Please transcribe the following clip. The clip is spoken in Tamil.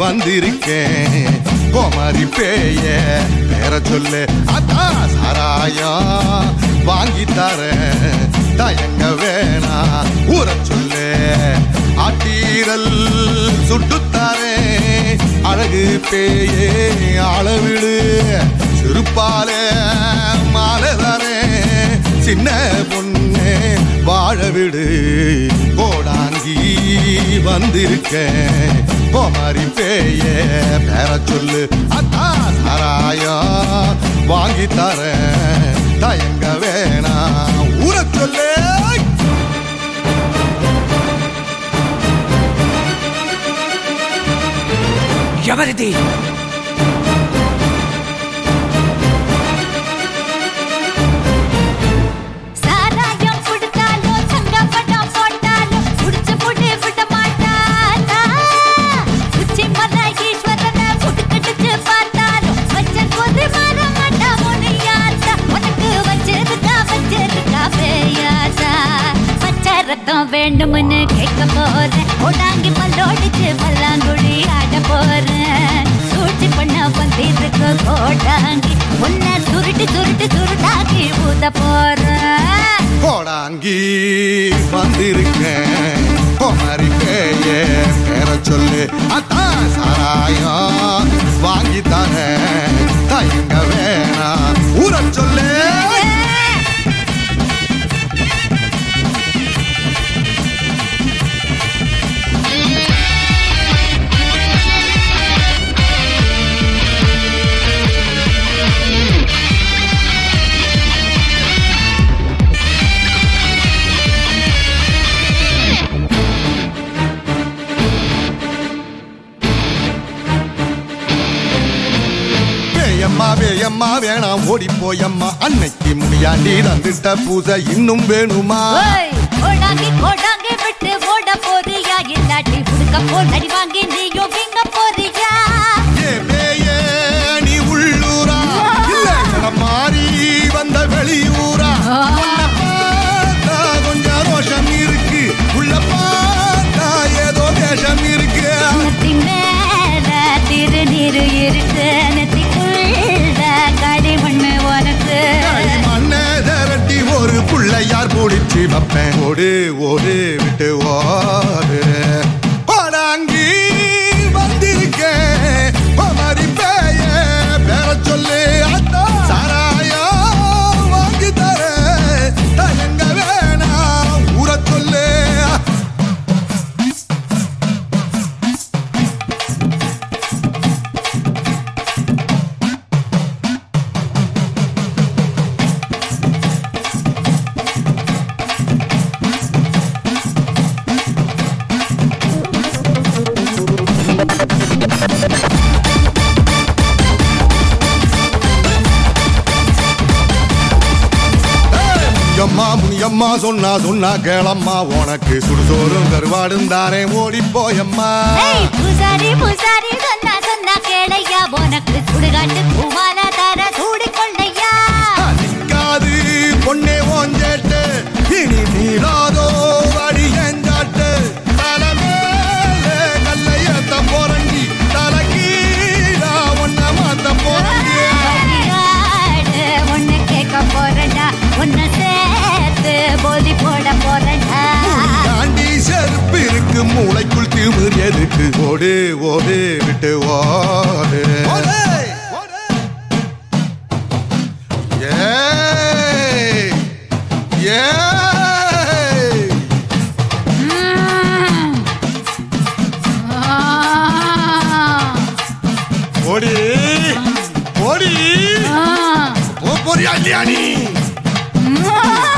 வந்திருக்கேன் கோமாரி பேய பேர சொல்லு அத்தா சாராயம் வாங்கி தரேன் தயங்க வேணா ஊற சொல்லு ஆட்டீரல் சுட்டுத்தாரேன் அழகு பேயே அளவிடு சிறுப்பாலே மாலை தரேன் சின்ன பொண்ணே வாழ விடு கோடாங்கி வந்திருக்கேன் கோமாரி பேய பேர சொல்லு அத்தா சாராயம் வாங்கி தரேன் தயங்க வேணாம் ஊற சொல்லு ఎవరిది சாராயம் குடுத்தாலும் சங்கப்படம் போட்டாலும் குடிச்சு புடி விட மாட்டானா உச்சி மர ஈஸ்வரனை புட்டுக்கிட்டு பார்த்தாலும் வச்சல் கொதி மாற மாட்டா முனியாத்தா உனக்கு வச்சிருக்கா வச்சிருக்கா பேயாத்தா பச்சை ரத்தம் வேண்டும்னு கேட்க போறேன் ஓடாங்கி பல்லோடிச்சு பல்லாங்குழி ஆட போறேன் சூழ்ச்சி பண்ண வந்திருக்கு கோடாங்கி உன்னை சுருட்டி சுருட்டி சுருட்டாக்கி ஊத போறேன் கோடாங்கி வந்திருக்கேன் கோமாரி பேய பேர சொல்லு அத்தா சாராயம் வாங்கி தரேன் தயங்க வேணாம் ஊற சொல்லு வேயம்மா வேயம்மா வேணாம் ஓடி போயம்மா அன்னைக்கு முடியாண்டி தந்துட்ட பூசை இன்னும் வேணுமா ஓய், ஓடாங்கி கோடாங்கி விட்டு ஓட போறியா இல்லாட்டி உடுக்க போல் அடி வாங்கி நீயும் விங்க போறியா ஏ பேயே நீ உள்ளூரா இல்ல இடம் மாறி வந்த வெளியூரா உன்னை பார்த்தா கொஞ்சம் ரோஷம் இருக்கு உள்ள பார்த்தா ஏதோ வேஷம் இருக்கு நெத்தி மேல திருநீரு இருக்கு நெத்திக்குள்ள களிமண்ணு உனக்கு மண்ணை திரட்டி ஒரு புள்ளையார் பிடிச்சி வைப்பேன் ஓடு ஓடு விட்டு ஓடு பாடாங்கி வந்திருக்கேன் மாதிரி பேய பேர சொல்லு அத்தா சாராயம் வாங்கி தர தயங்க வேணாம் ஊற சொல்லு முனியம்மா முனியம்மா சொன்னா சொன்னா கேளம்மா உனக்கு சுடுசோறும் கருவாடும் தானே ஓடி போயம்மா ஏய், பூசாரி பூசாரி சொன்னா சொன்னா கேளையா உனக்கு சுடுகாட்டு பூவால தர சூடிக்கொள்ளையா நிக்காது பொண்ணே ஓஞ்சேட்டு இனி நீராதோ அடி எஞ்சாட்டு தலைமேல கல்லை ஏத்த போறண்டி தலை கீழா ஒன்ன மாத்த போறண்டி பலியாடு, உன்னை கேட்க போறேன்டா உன்னை சேர்த்து போதி போட போறேன்டா தாண்டி செருப்பு இருக்கு மூளைக்குள் திமிர் எதுக்கு ஓடு ஓடு விட்டு ஓடு ஏய் ஏய் ம். ஆ. ஓடி ஓடி ஆ. ஓ போறியா இல்லையா நீ ம்.